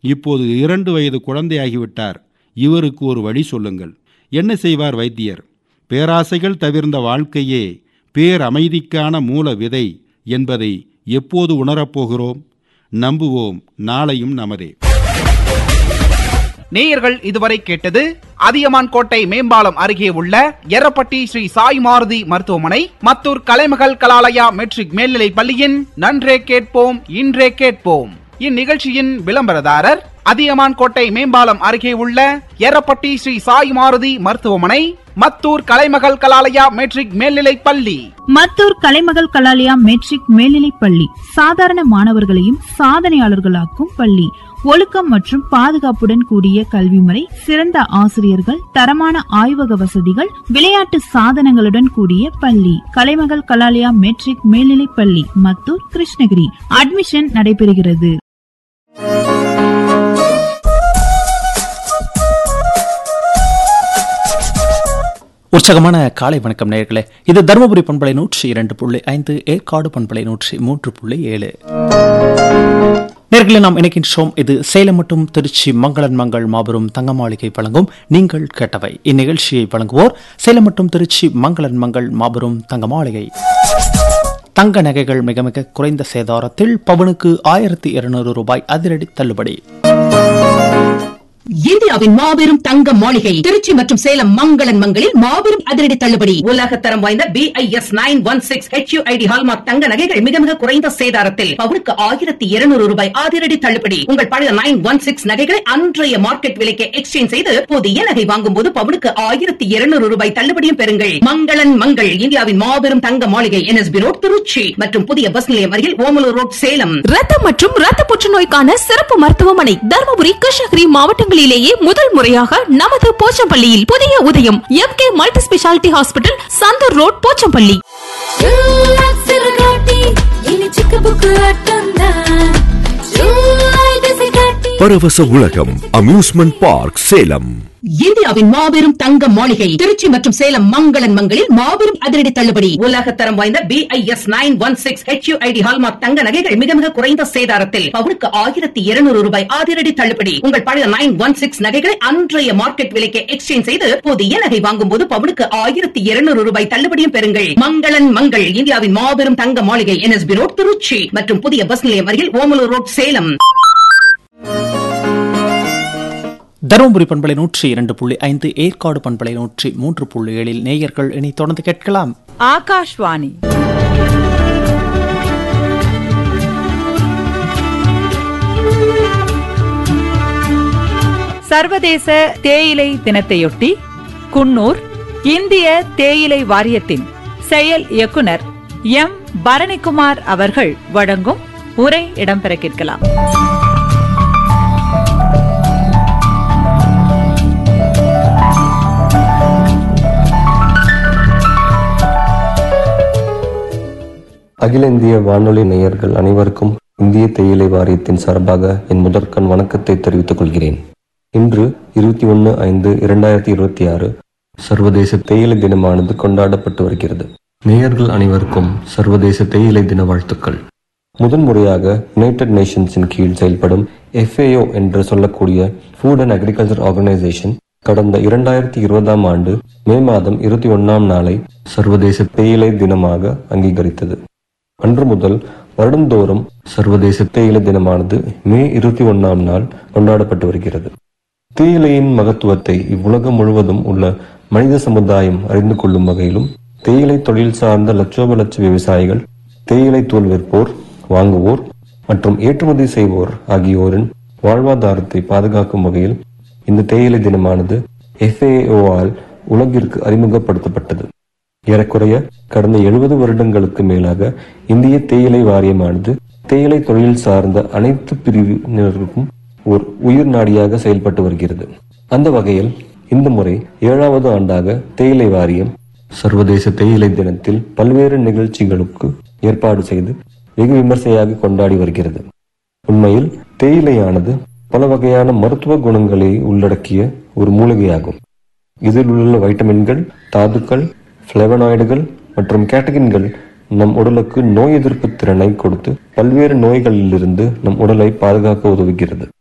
இப்போது இரண்டு வயது குழந்தையாகிவிட்டார் இவருக்கு ஒரு வழி சொல்லுங்கள் என்ன செய்வார் வைத்தியர் பேராசைகள் தவிர்ந்த வாழ்க்கையே பேரமைதிக்கான மூல விதை என்பதை எப்போது உணரப்போகிறோம் நம்புவோம் நாளையும் நமதே நேயர்கள் இதுவரை கேட்டது அதியமான் கோட்டை மேம்பாலம் அருகே உள்ள எரப்பட்டி ஸ்ரீ சாய் மாருதி மருத்துவமனை மத்தூர் கலைமகள் கலாலயா மெட்ரிக் மேல்நிலைப் பள்ளியின் நன்றே கேட்போம் இன்றே கேட்போம் இந்நிகழ்ச்சியின் விளம்பரதாரர் அதியமான் கோட்டை மேம்பாலம் அருகே உள்ள எரப்பட்டி ஸ்ரீ சாய் மாருதி மருத்துவமனை மத்தூர் கலைமகள் கலாலயா மெட்ரிக் மேல்நிலைப் பள்ளி மத்தூர் கலைமகள் கலாலயா மெட்ரிக் மேல்நிலைப் பள்ளி சாதாரண மாணவர்களையும் சாதனையாளர்களாக்கும் பள்ளி ஒழுக்கம் மற்றும் பாதுகாப்புடன் கூடிய கல்வி முறை சிறந்த ஆசிரியர்கள் தரமான ஆய்வக வசதிகள் விளையாட்டு சாதனங்களுடன் கூடிய பள்ளி கலைமகள் கலாலயா மெட்ரிக் மேல்நிலைப் பள்ளி மத்தூர் கிருஷ்ணகிரி அட்மிஷன் நடைபெறுகிறது உற்சாகமான காலை வணக்கம் நேயர்களே இது தருமபுரி பண்பலை நூற்றி இரண்டு புள்ளி ஐந்து ஏற்காடு பண்பலை நூற்றி மூன்று புள்ளி ஏழு நேர்களை நாம் இணைக்கின்றோம் இது சேலம் மற்றும் திருச்சி மங்களன் மங்கள் மாபெரும் தங்க மாளிகை வழங்கும் நீங்கள் கேட்டவை இந்நிகழ்ச்சியை வழங்குவோர் சேலம் மற்றும் திருச்சி மங்களன் மங்கள் மாபெரும் தங்க மாளிகை தங்க நகைகள் மிக மிக குறைந்த சேதாரத்தில் பவனுக்கு ஆயிரத்தி இருநூறு ரூபாய் அதிரடி தள்ளுபடி இந்தியாவின் மாபெரும் தங்க மாளிகை திருச்சி மற்றும் சேலம் மங்களன் மங்களில் மாபெரும் அதிரடி தள்ளுபடி உலகத்தரம் வாய்ந்த B I S nine one six H ID hallmark தங்க நகைகள் மிக மிக குறைந்த சேதாரத்தில் பவுனுக்கு ஆயிரத்தி இருநூறு ரூபாய் அதிரடி தள்ளுபடி உங்கள் பழைய நைன் ஒன் சிக்ஸ் நகைகளை அன்றைய மார்க்கெட் விலைக்கு எக்ஸ்சேஞ்ச் செய்து புதிய நகை வாங்கும் போது பவுனுக்கு ஆயிரத்தி இருநூறு ரூபாய் தள்ளுபடியும் பெறுங்கள் மங்களன் மங்கள் இந்தியாவின் மாபெரும் தங்க மாளிகை என்எஸ்பி ரோட் திருச்சி மற்றும் புதிய பஸ் நிலையம் அருகில் ஓமலூர் ரோட் சேலம் ரத்தம் மற்றும் ரத்த புற்றுநோய்க்கான சிறப்பு மருத்துவமனை தருமபுரி கிருஷ்ணகிரி மாவட்டங்களிலேயே முதல் முறையாக நமது போச்சம்பள்ளியில் புதிய உதயம் M K multi speciality hospital Santhur road Pochampalli பரவச உலகம் அம்யூஸ்மெண்ட் பார்க் சேலம் இந்தியாவின் மாபெரும் தங்க மாளிகை திருச்சி மற்றும் சேலம் மங்களன் மங்களில் மாபெரும் அதிரடி தள்ளுபடி உலகத்தரம் வாய்ந்த B I S nine one six H ID hallmark தங்க நகைகள் மிக மிக குறைந்த சேதாரத்தில் பவுனுக்கு ஆயிரத்தி இருநூறு ரூபாய் அதிரடி தள்ளுபடி உங்கள் பழைய நைன் ஒன் சிக்ஸ் நகைகளை அன்றைய மார்க்கெட் விலைக்கு எக்ஸ்சேஞ்ச் செய்து புதிய நகை வாங்கும் போது பவுனுக்கு ஆயிரத்தி இருநூறு ரூபாய் தள்ளுபடியும் பெறுங்கள் மங்களன் மங்கள் இந்தியாவின் மாபெரும் தங்க மாளிகை என்எஸ்பி ரோட் திருச்சி மற்றும் புதிய பஸ் நிலையம் அருகில் ஓமலூர் ரோட் சேலம் தருமபுரி பண்பலை நூற்றி இரண்டு புள்ளி ஐந்து ஏற்காடு பண்பலை நூற்றி மூன்று புள்ளி ஏழில் நேயர்கள் இனி தொடர்ந்து கேட்கலாம் ஆகாஷ்வாணி சர்வதேச தேயிலை தினத்தையொட்டி குன்னூர் இந்திய தேயிலை வாரியத்தின் செயல் இயக்குனர் எம் பரணிக்குமார் அவர்கள் வழங்கும் உரை இடம்பெற கேட்கலாம் அகில இந்திய வானொலி நேயர்கள் அனைவருக்கும் இந்திய தேயிலை வாரியத்தின் சார்பாக என் முதற்கண் வணக்கத்தை தெரிவித்துக் கொள்கிறேன் இன்று இருபத்தி ஒன்று ஐந்து இரண்டாயிரத்தி இருபத்தி ஆறு சர்வதேச தேயிலை தினமானது கொண்டாடப்பட்டு வருகிறது நேயர்கள் அனைவருக்கும் சர்வதேச தேயிலை தின வாழ்த்துக்கள் முதன்முறையாக யுனைடெட் நேஷன்ஸின் கீழ் செயல்படும் எஃப்ஏஓ என்று சொல்லக்கூடிய ஃபுட் அண்ட் அக்ரிகல்ச்சர் ஆர்கனைசேஷன் கடந்த இரண்டாயிரத்தி இருபதாம் ஆண்டு மே மாதம் இருபத்தி ஒன்னாம் நாளை சர்வதேச தேயிலை தினமாக அங்கீகரித்தது அன்று முதல் வருடந்தோறும் சர்வதேச தேயிலை தினமானது மே இருபத்தி ஒன்னாம் நாள் கொண்டாடப்பட்டு வருகிறது தேயிலையின் மகத்துவத்தை இவ்வுலகம் முழுவதும் உள்ள மனித சமுதாயம் அறிந்து கொள்ளும் வகையிலும் தேயிலை தொழில் சார்ந்த லட்சோப லட்ச விவசாயிகள் தேயிலை தூள் விற்போர் வாங்குவோர் மற்றும் ஏற்றுமதி செய்வோர் ஆகியோரின் வாழ்வாதாரத்தை பாதுகாக்கும் வகையில் இந்த தேயிலை தினமானது எஃப்ஏஓஆல் உலகிற்கு அறிமுகப்படுத்தப்பட்டது ஏறக்குறைய கடந்த எழுபது வருடங்களுக்கு மேலாக இந்திய தேயிலை வாரியமானது தேயிலை தொழில் சார்ந்த அனைத்து பிரிவினருக்கும் ஒரு உயிர் நாடியாக செயல்பட்டு வருகிறது அந்த வகையில் இந்த முறை ஏழாவது ஆண்டாக தேயிலை வாரியம் சர்வதேச தேயிலை தினத்தில் பல்வேறு நிகழ்ச்சிகளுக்கு ஏற்பாடு செய்து வெகு விமர்சையாக கொண்டாடி வருகிறது உண்மையில் தேயிலையானது பல வகையான மருத்துவ குணங்களை உள்ளடக்கிய ஒரு மூலிகையாகும் இதில் உள்ள வைட்டமின்கள் தாதுக்கள் பிளவனாய்டுகள் மற்றும் கேட்டகின்கள் நம் உடலுக்கு நோய் எதிர்ப்பு திறனை கொடுத்து பல்வேறு நோய்களிலிருந்து நம் உடலை பாதுகாக்க உதவுகிறது